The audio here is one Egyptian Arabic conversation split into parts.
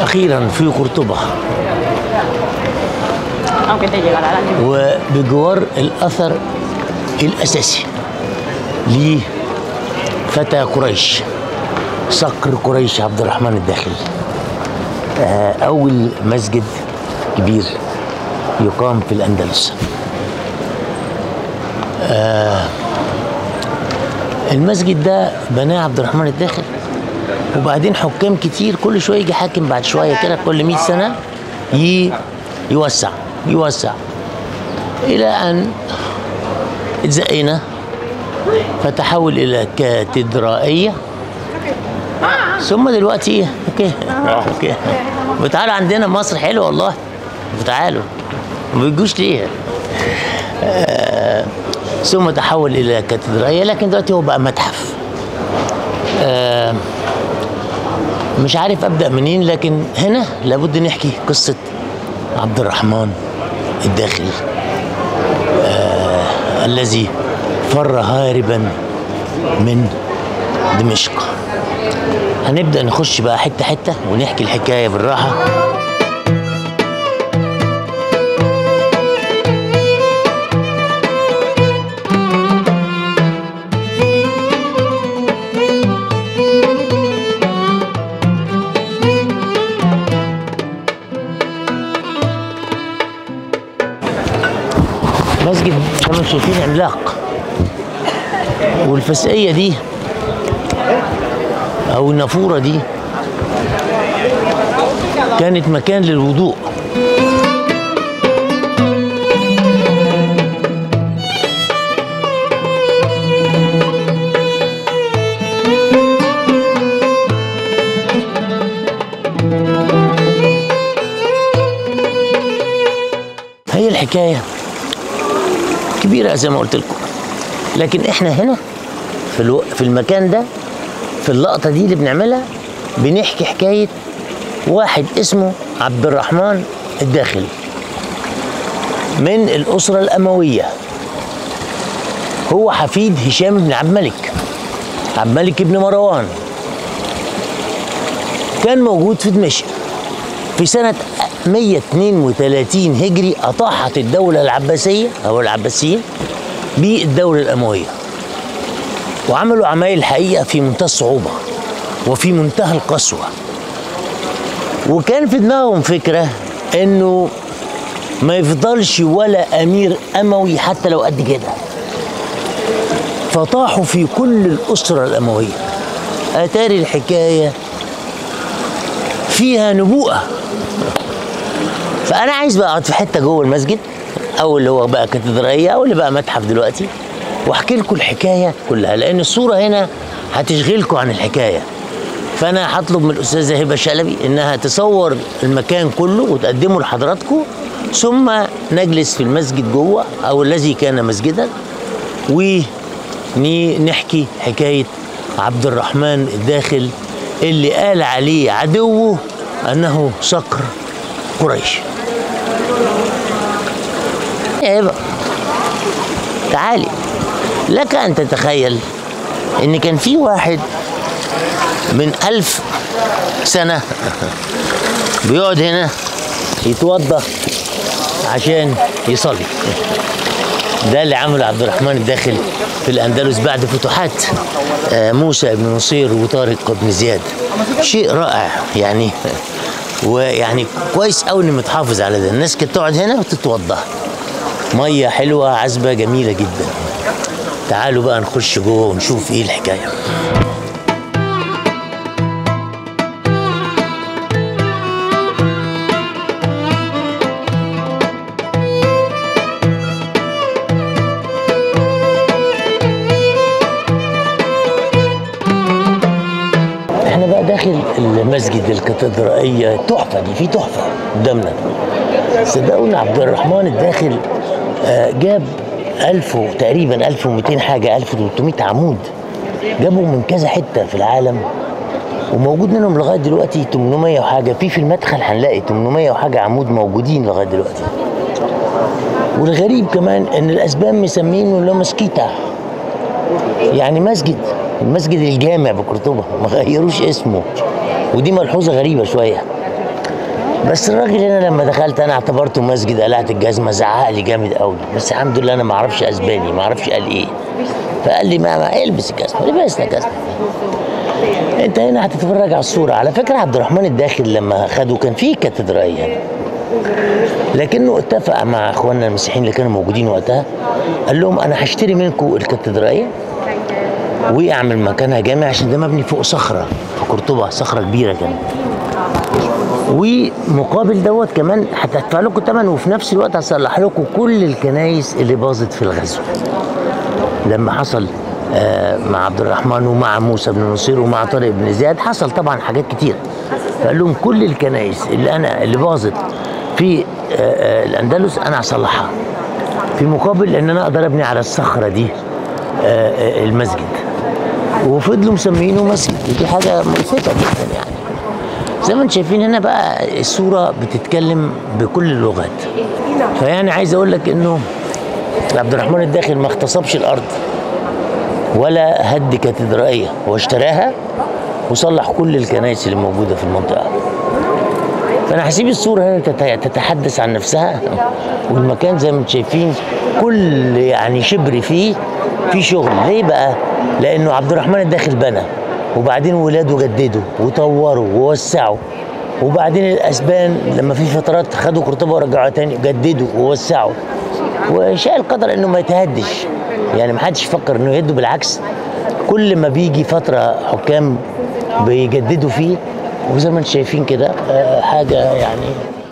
أخيرا في قرطبة aunque te llegará la lluvia. وبجوار الأثر الأساسي لفتى قريش صقر قريش عبد الرحمن الداخلي آه، أول مسجد كبير يقام في الأندلس آه، المسجد ده بناه عبد الرحمن الداخل وبعدين حكام كتير كل شويه يجي حاكم بعد شويه كده كل 100 سنه ي- يوسع يوسع الى ان اتزقينا فتحول الى كاتدرائيه ثم دلوقتي اوكي اوكي وتعالوا عندنا مصر حلوه والله تعالوا ما بيجوش ليه آه، ثم تحول الى كاتدرائيه لكن دلوقتي هو بقى متحف آه، مش عارف ابدا منين لكن هنا لابد نحكي قصه عبد الرحمن الداخلي آه الذي فر هاربا من دمشق هنبدا نخش بقى حته حته ونحكي الحكايه بالراحه مسجد كانوا شايفين عملاق والفسقية دي أو النافورة دي كانت مكان للوضوء هي الحكايه كبيرة زي ما قلت لكم لكن احنا هنا في الو... في المكان ده في اللقطة دي اللي بنعملها بنحكي حكاية واحد اسمه عبد الرحمن الداخلي من الأسرة الأموية هو حفيد هشام بن عبد الملك عبد الملك بن مروان كان موجود في دمشق في سنة 132 هجري أطاحت الدولة العباسية أو العباسيين بالدولة الأموية وعملوا عمايل الحقيقة في منتهى الصعوبة وفي منتهى القسوة وكان في دماغهم فكرة إنه ما يفضلش ولا أمير أموي حتى لو قد كده فطاحوا في كل الأسرة الأموية أتاري الحكاية فيها نبوءة فانا عايز بقى اقعد في حته جوه المسجد او اللي هو بقى كاتدرائيه او اللي بقى متحف دلوقتي واحكي لكم الحكايه كلها لان الصوره هنا هتشغلكم عن الحكايه فانا هطلب من الاستاذه هبه شلبي انها تصور المكان كله وتقدمه لحضراتكم ثم نجلس في المسجد جوه او الذي كان مسجدا ونحكي حكايه عبد الرحمن الداخل اللي قال عليه عدوه انه صقر قريش ايه بقى تعالي لك ان تتخيل ان كان في واحد من ألف سنة بيقعد هنا يتوضى عشان يصلي ده اللي عمله عبد الرحمن الداخل في الأندلس بعد فتوحات آه، موسى بن نصير وطارق بن زياد شيء رائع يعني ويعني كويس قوي اني متحافظ على ده الناس كانت تقعد هنا وتتوضى ميه حلوه عذبه جميله جدا تعالوا بقى نخش جوه ونشوف ايه الحكايه احنا بقى داخل المسجد الكاتدرائية تحفة دي في تحفة قدامنا صدقوني عبد الرحمن الداخل آه، جاب 1000 و- تقريبا 1200 حاجة 1300 عمود جابوا من كذا حتة في العالم وموجود منهم لغاية دلوقتي 800 وحاجة في في المدخل هنلاقي 800 وحاجة عمود موجودين لغاية دلوقتي والغريب كمان ان الاسبان مسمينه لا مسكيتا يعني مسجد المسجد الجامع بقرطبة ما غيروش اسمه ودي ملحوظة غريبة شوية بس الراجل هنا لما دخلت انا اعتبرته مسجد قلعت الجزمه زعق لي جامد قوي بس الحمد لله انا ما اعرفش اسباني ما اعرفش قال ايه فقال لي ما, ما البس الجزمه لبسنا جزمه انت هنا هتتفرج على الصوره على فكره عبد الرحمن الداخل لما خدوا كان في كاتدرائيه لكنه اتفق مع اخواننا المسيحيين اللي كانوا موجودين وقتها قال لهم انا هشتري منكم الكاتدرائيه واعمل مكانها جامع عشان ده مبني فوق صخره في قرطبه صخره كبيره كانت ومقابل دوت كمان هتدفع لكم ثمن وفي نفس الوقت هصلح لكم كل الكنايس اللي باظت في الغزو لما حصل آه، مع عبد الرحمن ومع موسى بن نصير ومع طارق بن زياد حصل طبعا حاجات كتير فقال لهم كل الكنايس اللي انا اللي باظت في آه، آه، الاندلس انا هصلحها في مقابل ان انا اقدر ابني على الصخره دي آه، آه، المسجد وفضلوا مسمينه مسجد ودي حاجه ملفتة جدا يعني زي ما انتم شايفين هنا بقى الصورة بتتكلم بكل اللغات فيعني عايز اقول لك انه عبد الرحمن الداخل ما اغتصبش الارض ولا هد كاتدرائية هو اشتراها وصلح كل الكنائس اللي موجودة في المنطقة فانا هسيب الصورة هنا تت- تتحدث عن نفسها والمكان زي ما انتم شايفين كل يعني شبر فيه في شغل ليه بقى؟ لانه عبد الرحمن الداخل بنى وبعدين ولاده جددوا وطوروا ووسعوا وبعدين الاسبان لما في فترات خدوا قرطبه ورجعوها تاني جددوا ووسعوا وشاء القدر انه ما يتهدش يعني ما حدش يفكر انه يهده بالعكس كل ما بيجي فتره حكام بيجددوا فيه وزي ما انتم شايفين كده آه، حاجه يعني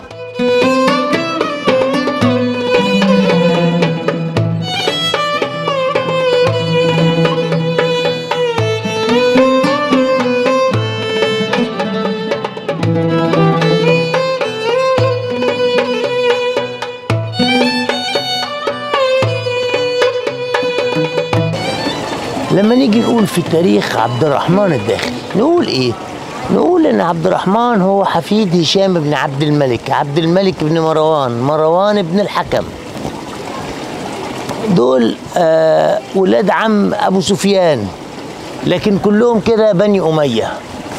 لما نيجي نقول في التاريخ عبد الرحمن الداخل نقول ايه نقول ان عبد الرحمن هو حفيد هشام بن عبد الملك عبد الملك بن مروان مروان بن الحكم دول آه ولاد عم ابو سفيان لكن كلهم كده بني اميه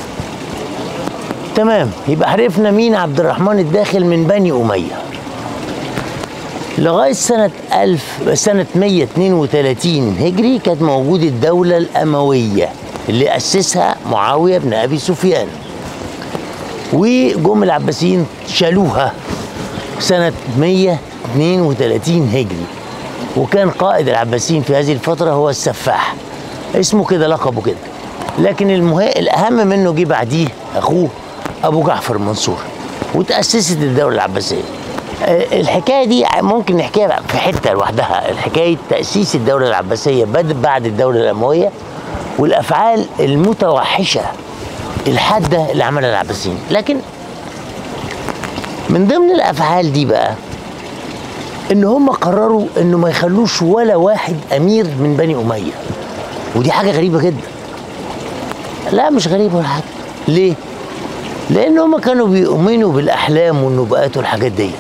تمام يبقى عرفنا مين عبد الرحمن الداخل من بني اميه لغايه سنه 1000 سنه 132 هجري كانت موجوده الدوله الامويه اللي اسسها معاويه بن ابي سفيان وجم العباسيين شالوها سنه 132 هجري وكان قائد العباسيين في هذه الفتره هو السفاح اسمه كده لقبه كده لكن المه... الاهم منه جه بعديه اخوه ابو جعفر المنصور وتاسست الدوله العباسيه آه، الحكايه دي ممكن نحكيها في حته لوحدها الحكايه تاسيس الدوله العباسيه بد- بعد الدوله الامويه والافعال المتوحشه الحاده اللي عملها العباسيين لكن من ضمن الافعال دي بقى ان هم قرروا انه ما يخلوش ولا واحد امير من بني اميه ودي حاجه غريبه جدا لا مش غريبه ولا حاجه ليه لان هم كانوا بيؤمنوا بالاحلام والنبوءات والحاجات ديت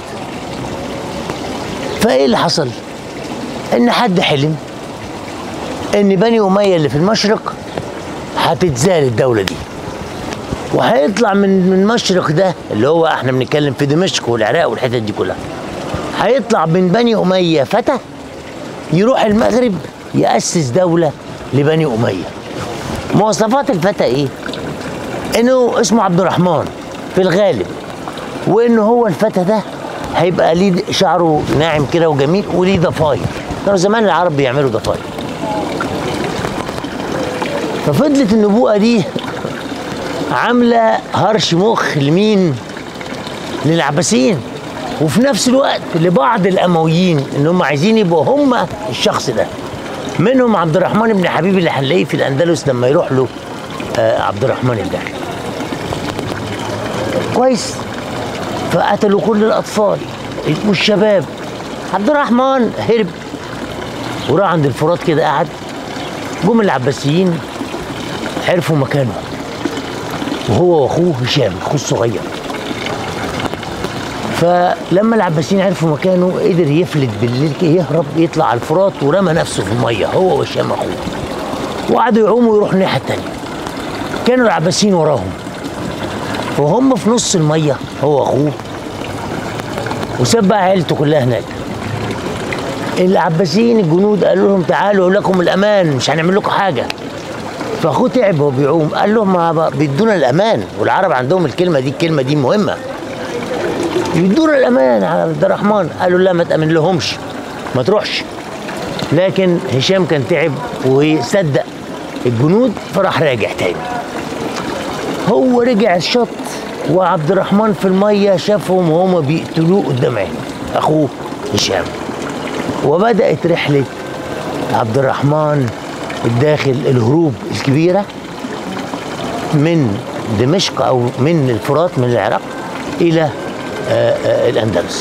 فايه اللي حصل ان حد حلم ان بني اميه اللي في المشرق هتتزال الدوله دي وهيطلع من من المشرق ده اللي هو احنا بنتكلم في دمشق والعراق والحتت دي كلها هيطلع من بني اميه فتى يروح المغرب ياسس دوله لبني اميه مواصفات الفتى ايه انه اسمه عبد الرحمن في الغالب وانه هو الفتى ده هيبقى ليه شعره ناعم كده وجميل وليه ضفاير كانوا زمان العرب بيعملوا ضفاير ففضلت النبوءه دي عامله هرش مخ لمين للعباسيين وفي نفس الوقت لبعض الامويين ان هم عايزين يبقوا هم الشخص ده منهم عبد الرحمن بن حبيب اللي هنلاقيه في الاندلس لما يروح له آه عبد الرحمن الداخل كويس فقتلوا كل الاطفال والشباب عبد الرحمن هرب وراح عند الفرات كده قعد جم العباسيين عرفوا مكانه وهو واخوه هشام اخوه الصغير فلما العباسيين عرفوا مكانه قدر يفلت بالليل كده يهرب يطلع على الفرات ورمى نفسه في الميه هو وهشام اخوه وقعدوا يعوموا ويروحوا الناحيه التانيه كانوا العباسيين وراهم وهم في نص الميه هو واخوه وساب بقى عيلته كلها هناك العباسيين الجنود قالوا لهم تعالوا لكم الامان مش هنعمل لكم حاجه فاخوه تعب وهو بيعوم قال لهم ما بقى بيدونا الامان والعرب عندهم الكلمه دي الكلمه دي مهمه يدونا الامان على عبد الرحمن قالوا لا ما تامن لهمش ما تروحش لكن هشام كان تعب وصدق الجنود فراح راجع تاني هو رجع الشط وعبد الرحمن في الميه شافهم وهما بيقتلوه قدام عينه اخوه هشام وبدات رحله عبد الرحمن الداخل الهروب الكبيره من دمشق او من الفرات من العراق الى آه، آه، الاندلس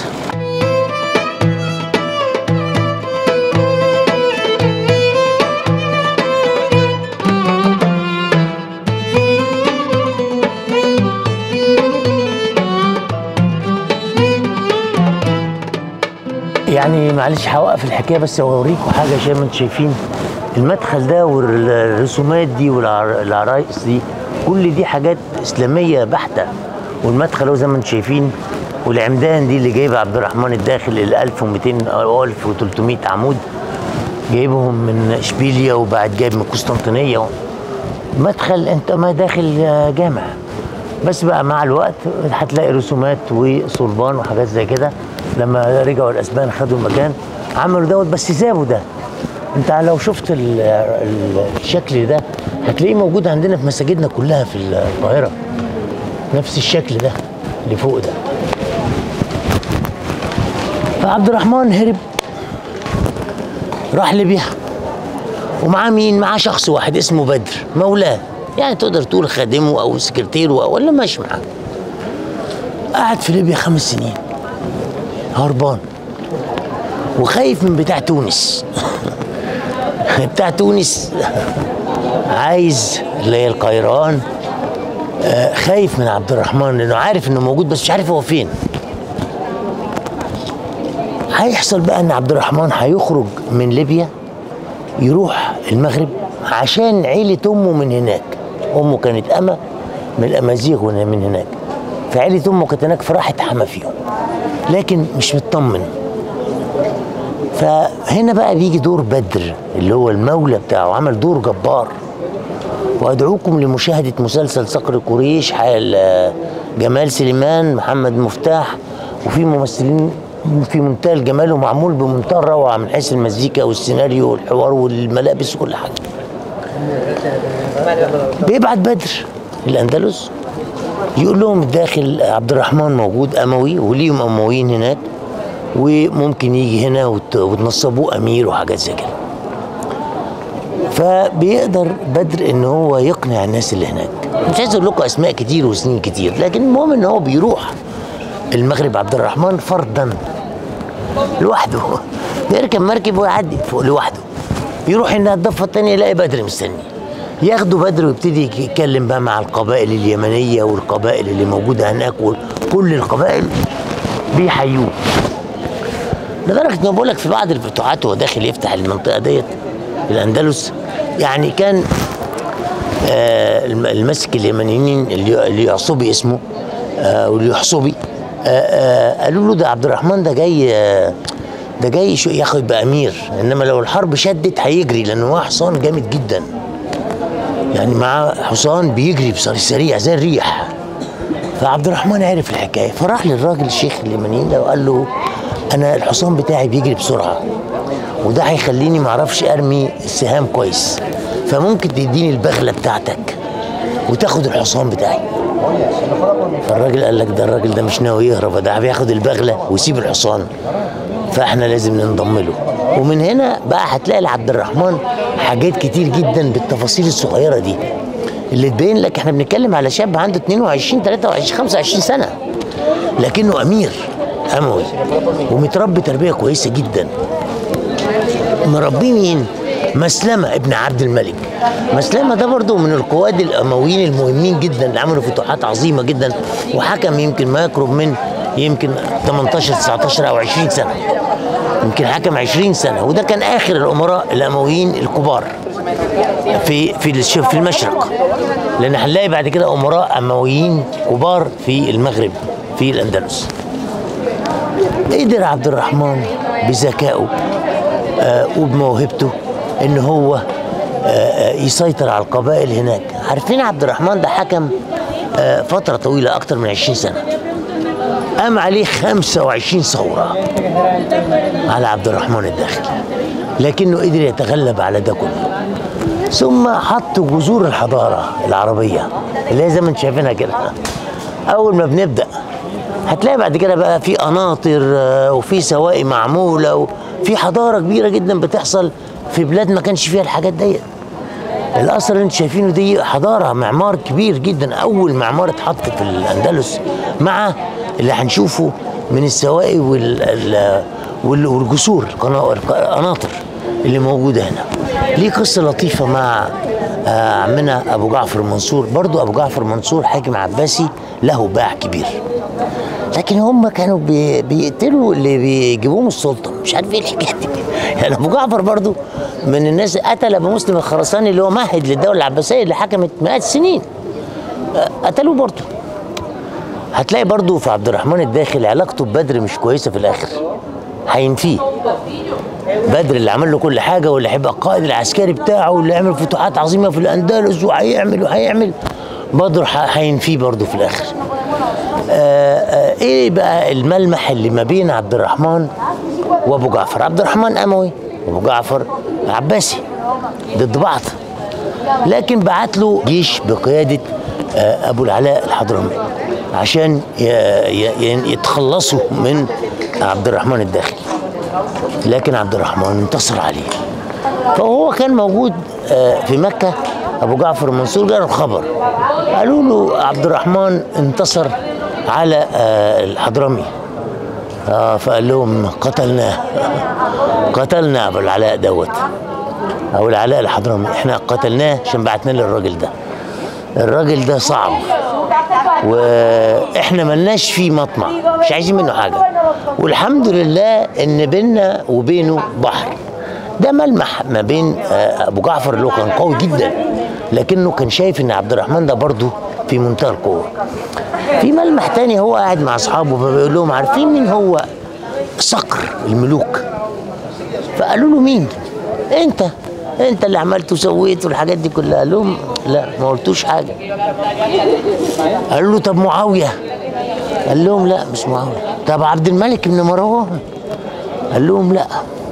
يعني معلش هوقف الحكايه بس اوريكم حاجه عشان ما انتم شايفين المدخل ده والرسومات دي والعرايس دي كل دي حاجات اسلاميه بحته والمدخل هو زي ما انتم شايفين والعمدان دي اللي جايبها عبد الرحمن الداخل ال 1200 او 1300 عمود جايبهم من اشبيليا وبعد جايب من قسطنطينيه مدخل انت ما داخل جامع بس بقى مع الوقت هتلاقي رسومات وصلبان وحاجات زي كده لما رجعوا الاسبان خدوا المكان عملوا دوت بس سابوا ده انت لو شفت ال- ال- الشكل ده هتلاقيه موجود عندنا في مساجدنا كلها في القاهره نفس الشكل ده اللي فوق ده فعبد الرحمن هرب راح ليبيا ومعاه مين؟ معاه شخص واحد اسمه بدر مولاه يعني تقدر تقول خادمه او سكرتيره او ولا ماشي معاه قعد في ليبيا خمس سنين هربان وخايف من بتاع تونس بتاع تونس عايز اللي هي القيران آه، خايف من عبد الرحمن لانه عارف انه موجود بس مش عارف هو فين هيحصل بقى ان عبد الرحمن هيخرج من ليبيا يروح المغرب عشان عيلة أمه من هناك أمه كانت أمة من الأمازيغ ون- من هناك فعيلة أمه كانت هناك فراح اتحمى فيهم لكن مش مطمن فهنا بقى بيجي دور بدر اللي هو المولى بتاعه عمل دور جبار وأدعوكم لمشاهدة مسلسل صقر قريش حال آه، جمال سليمان محمد مفتاح وفي ممثلين في منتهى الجمال ومعمول بمنتهى الروعة من حيث المزيكا والسيناريو والحوار والملابس وكل حاجة بيبعت بدر الأندلس يقول لهم الداخل عبد الرحمن موجود أموي وليهم أمويين هناك وممكن يجي هنا وت- وتنصبوه أمير وحاجات زي كده فبيقدر بدر ان هو يقنع الناس اللي هناك مش عايز اقول لكم اسماء كتير وسنين كتير لكن المهم ان هو بيروح المغرب عبد الرحمن فردا لوحده بيركب مركب ويعدي فوق لوحده يروح هنا الضفه الثانيه يلاقي بدر مستني ياخدوا بدر ويبتدي يتكلم بقى مع القبائل اليمنيه والقبائل اللي موجوده هناك وكل القبائل بيحيوه لدرجه انه بقول لك في بعض الفتوحات وهو داخل يفتح المنطقه ديت الاندلس يعني كان آه، الم- المسك اليمنيين اللي اللي يعصبي اسمه آه، واللي يحصبي آه، آه، قالوا له ده عبد الرحمن ده جاي آه، ده جاي شو- ياخد بامير انما لو الحرب شدت هيجري لانه هو حصان جامد جدا يعني معاه حصان بيجري بسريع سريع زي الريح فعبد الرحمن عرف الحكايه فراح للراجل الشيخ اليمنيين ده وقال له انا الحصان بتاعي بيجري بسرعه وده هيخليني معرفش ارمي السهام كويس فممكن تديني البغله بتاعتك وتاخد الحصان بتاعي فالراجل قال لك ده الراجل ده مش ناوي يهرب ده بياخد البغله ويسيب الحصان فاحنا لازم ننضم له ومن هنا بقى هتلاقي لعبد الرحمن حاجات كتير جدا بالتفاصيل الصغيره دي اللي تبين لك احنا بنتكلم على شاب عنده 22 23 25 سنه لكنه امير اموي ومتربي تربيه كويسه جدا مربيه مين؟ مسلمة ابن عبد الملك مسلمة ده برضو من القواد الأمويين المهمين جدا اللي عملوا فتوحات عظيمة جدا وحكم يمكن ما يقرب من يمكن 18 19 أو 20 سنة يمكن حكم 20 سنة وده كان آخر الأمراء الأمويين الكبار في في الش- في المشرق لأن هنلاقي بعد كده أمراء أمويين كبار في المغرب في الأندلس قدر عبد الرحمن بذكائه آه، وبموهبته ان هو آه، آه، يسيطر على القبائل هناك عارفين عبد الرحمن ده حكم آه، فترة طويلة أكتر من 20 سنة قام عليه 25 ثورة على عبد الرحمن الداخل لكنه قدر يتغلب على ده كله ثم حط جذور الحضارة العربية اللي هي زي ما انتم شايفينها كده أول ما بنبدأ هتلاقي بعد كده بقى في قناطر آه، وفي سواقي معمولة وفي حضارة كبيرة جدا بتحصل في بلاد ما كانش فيها الحاجات ديت القصر اللي انتم شايفينه دي حضاره معمار كبير جدا اول معمار اتحط في الاندلس مع اللي هنشوفه من السواقي وال ال- وال- والجسور القنا- القناطر اللي موجوده هنا ليه قصه لطيفه مع آه، عمنا ابو جعفر المنصور برضو ابو جعفر المنصور حاكم عباسي له باع كبير لكن هم كانوا بي- بيقتلوا اللي بيجيبوهم السلطه مش عارف ايه الحكايه دي يعني ابو جعفر برضو من الناس قتل ابو مسلم الخراساني اللي هو مهد للدوله العباسيه اللي حكمت مئات السنين آه، قتلوه برضو هتلاقي برضو في عبد الرحمن الداخل علاقته ببدر مش كويسه في الاخر هينفيه بدر اللي عمل له كل حاجه واللي هيبقى القائد العسكري بتاعه واللي يعمل فتوحات عظيمه في الاندلس وهيعمل وهيعمل بدر ح- هينفيه برضه في الاخر آه، آه، ايه بقى الملمح اللي ما بين عبد الرحمن وابو جعفر عبد الرحمن اموي وابو جعفر عباسي ضد بعض لكن بعت له جيش بقياده آه، ابو العلاء الحضرمي عشان ي- ي- ي- يتخلصوا من عبد الرحمن الداخلي لكن عبد الرحمن انتصر عليه فهو كان موجود آه، في مكة أبو جعفر المنصور جاله الخبر قالوا له عبد الرحمن انتصر على آه، الحضرمي آه فقال لهم قتلناه قتلنا أبو العلاء دوت أو العلاء الحضرمي احنا قتلناه عشان بعتنا للراجل ده الراجل ده صعب واحنا ملناش فيه مطمع مش عايزين منه حاجه والحمد لله ان بيننا وبينه بحر ده ملمح ما بين آه، ابو جعفر اللي هو كان قوي جدا لكنه كان شايف ان عبد الرحمن ده برضه في منتهى القوه في ملمح تاني هو قاعد مع اصحابه فبيقول لهم عارفين مين هو صقر الملوك فقالوا له مين انت انت اللي عملت وسويت والحاجات دي كلها قال لهم لا ما قلتوش حاجه قالوا له طب معاويه قال لهم لا مش معاويه طب عبد الملك بن مروان قال لهم لا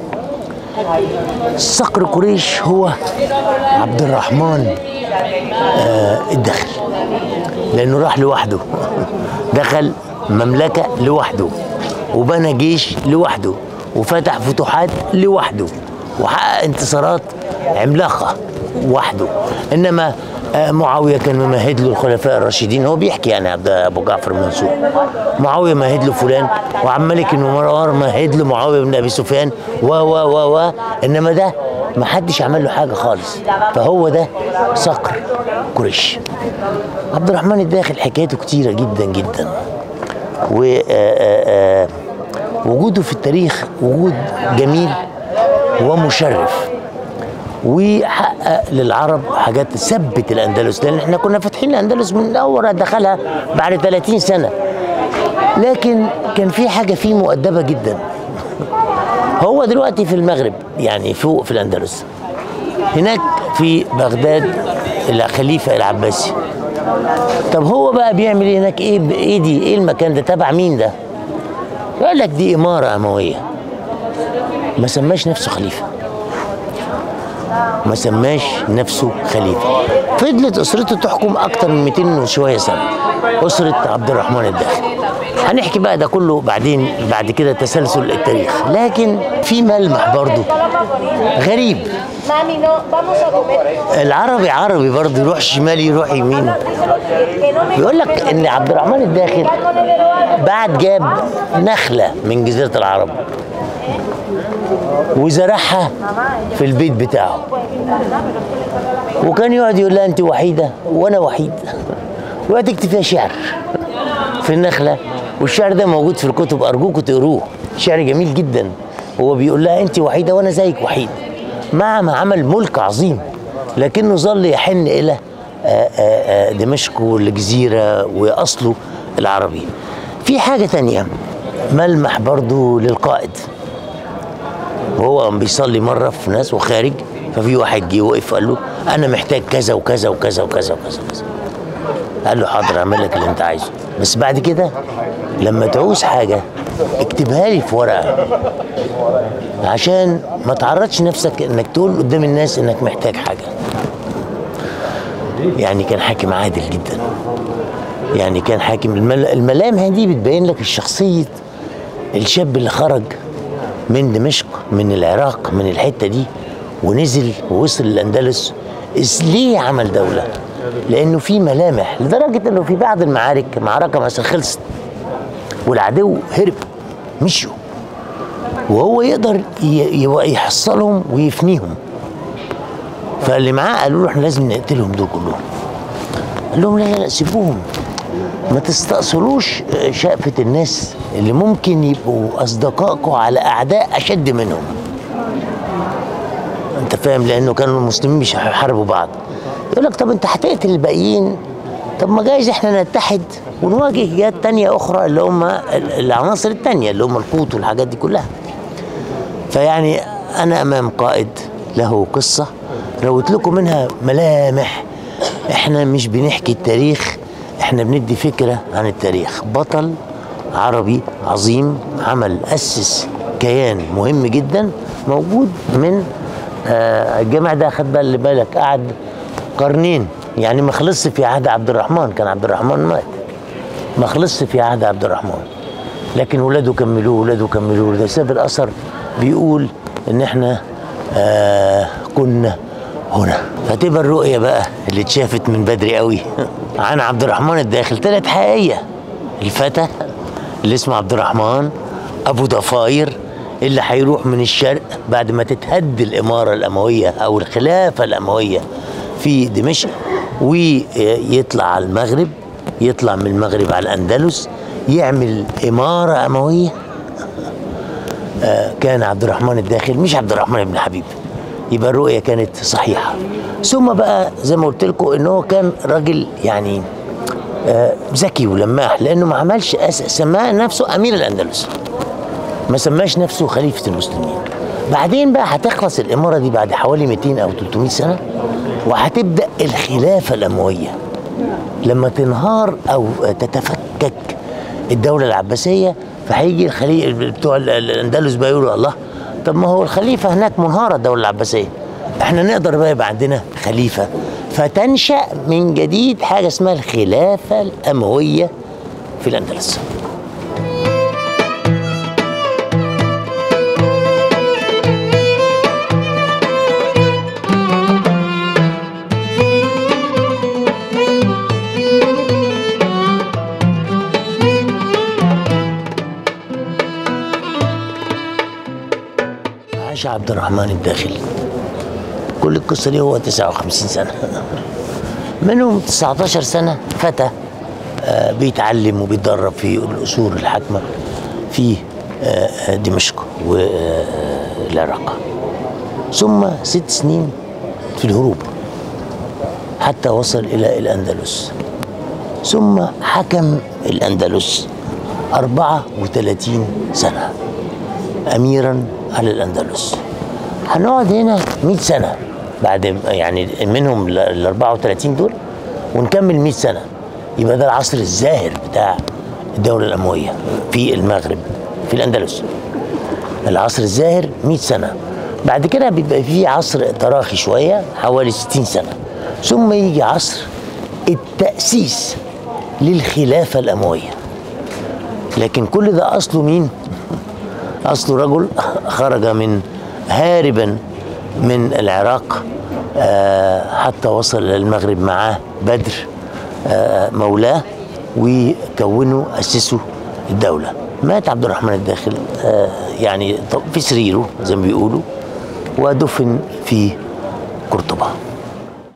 صقر قريش هو عبد الرحمن آه الدخل لانه راح لوحده دخل مملكه لوحده وبنى جيش لوحده وفتح فتوحات لوحده وحقق انتصارات عملاقه وحده انما آه، معاويه كان ممهد له الخلفاء الراشدين هو بيحكي يعني عبد ابو جعفر المنصور معاويه مهد له فلان وعم ملك بن مروان مهد له معاويه بن ابي سفيان و و و و انما ده ما حدش عمل له حاجه خالص فهو ده صقر قريش عبد الرحمن الداخل حكايته كتيره جدا جدا و آه، آه، آه، وجوده في التاريخ وجود جميل ومشرف وحقق للعرب حاجات ثبت الاندلس لان احنا كنا فاتحين الاندلس من اول دخلها بعد 30 سنه لكن كان في حاجه فيه مؤدبه جدا هو دلوقتي في المغرب يعني فوق في الاندلس هناك في بغداد الخليفه العباسي طب هو بقى بيعمل ايه هناك ايه ايه دي ايه المكان ده تبع مين ده يقول لك دي اماره امويه ما سماش نفسه خليفه ما سماش نفسه خليفه فضلت اسرته تحكم اكتر من 200 وشويه سنه اسره عبد الرحمن الداخل هنحكي بقى ده كله بعدين بعد كده تسلسل التاريخ لكن في ملمح برضو غريب Mami, no, vamos a comer. العربي عربي برضه يروح شمال يروح يمين Que no me بيقول لك ان عبد الرحمن الداخل بعد جاب نخله من جزيره العرب وزرعها في البيت بتاعه وكان يقعد يقول لها انت وحيده وانا وحيد ويقعد يكتب فيها شعر في النخله والشعر ده موجود في الكتب ارجوكم تقروه شعر جميل جدا هو بيقول لها انت وحيده وانا زيك وحيد مع ما عمل ملك عظيم لكنه ظل يحن الى آه، آه، آه، دمشق والجزيره واصله العربي في حاجه تانية ملمح برضو للقائد وهو بيصلي مره في ناس وخارج ففي واحد جه وقف قال له انا محتاج كذا وكذا وكذا وكذا وكذا وكذا قال له حاضر اعمل لك اللي انت عايزه بس بعد كده لما تعوز حاجه اكتبها لي في ورقه عشان ما تعرضش نفسك انك تقول قدام الناس انك محتاج حاجه يعني كان حاكم عادل جدا يعني كان حاكم المل... الملامح دي بتبين لك الشخصيه الشاب اللي خرج من دمشق من العراق من الحته دي ونزل ووصل الاندلس إز ليه عمل دوله؟ لانه في ملامح لدرجه انه في بعض المعارك معركه مثلا خلصت والعدو هرب مشوا وهو يقدر ي- ي- يحصلهم ويفنيهم فاللي معاه قالوا له احنا لازم نقتلهم دول كلهم قال لهم لا لا لا سيبوهم ما تستأصلوش شقفة الناس اللي ممكن يبقوا أصدقائكم على أعداء أشد منهم أنت فاهم لأنه كانوا المسلمين مش هيحاربوا بعض يقول لك طب أنت هتقتل الباقيين طب ما جايز احنا نتحد ونواجه جهات تانية أخرى اللي هم العناصر التانية اللي هم القوت والحاجات دي كلها فيعني أنا أمام قائد له قصة روت لكم منها ملامح احنا مش بنحكي التاريخ احنا بندي فكرة عن التاريخ بطل عربي عظيم عمل أسس كيان مهم جدا موجود من آه، الجامع ده خد بال بالك قعد قرنين يعني ما خلصش في عهد عبد الرحمن كان عبد الرحمن مات ما خلصش في عهد عبد الرحمن لكن ولاده كملوه ولاده كملوه ده ساب الاثر بيقول ان احنا آه كنا هنا فتبقى الرؤيه بقى اللي اتشافت من بدري قوي عن عبد الرحمن الداخل طلعت حقيقيه الفتى اللي اسمه عبد الرحمن ابو ضفاير اللي هيروح من الشرق بعد ما تتهد الاماره الامويه او الخلافه الامويه في دمشق ويطلع على المغرب يطلع من المغرب على الاندلس يعمل اماره امويه آه، كان عبد الرحمن الداخل مش عبد الرحمن بن حبيب يبقى الرؤيه كانت صحيحه ثم بقى زي ما قلت لكم ان هو كان راجل يعني آه، ذكي ولماح لانه ما عملش أس... سماه نفسه امير الاندلس ما سماش نفسه خليفه المسلمين بعدين بقى هتخلص الاماره دي بعد حوالي 200 او 300 سنه وهتبدا الخلافه الامويه لما تنهار او تتفكك الدوله العباسيه فهيجي الخليفه بتوع ال- الاندلس بقى يقولوا الله طب ما هو الخليفه هناك منهاره الدوله العباسيه احنا نقدر بقى يبقى عندنا خليفه فتنشا من جديد حاجه اسمها الخلافه الامويه في الاندلس عاش عبد الرحمن الداخلي كل القصة دي هو 59 سنة منهم 19 سنة فتى آه، بيتعلم وبيتدرب في الأصول الحاكمة في آه، دمشق والعراق ثم ست سنين في الهروب حتى وصل إلى الأندلس ثم حكم الأندلس 34 سنة أميرا على الأندلس هنقعد هنا 100 سنة بعد يعني منهم ال 34 دول ونكمل 100 سنة يبقى ده العصر الزاهر بتاع الدولة الأموية في المغرب في الأندلس العصر الزاهر 100 سنة بعد كده بيبقى في عصر تراخي شوية حوالي 60 سنة ثم يجي عصر التأسيس للخلافة الأموية لكن كل ده أصله مين؟ أصله رجل خرج من هاربا من العراق آه، حتى وصل إلى المغرب معاه بدر آه، مولاه وكونوا أسسوا الدولة مات عبد الرحمن الداخل آه، يعني في سريره زي ما بيقولوا ودفن في قرطبة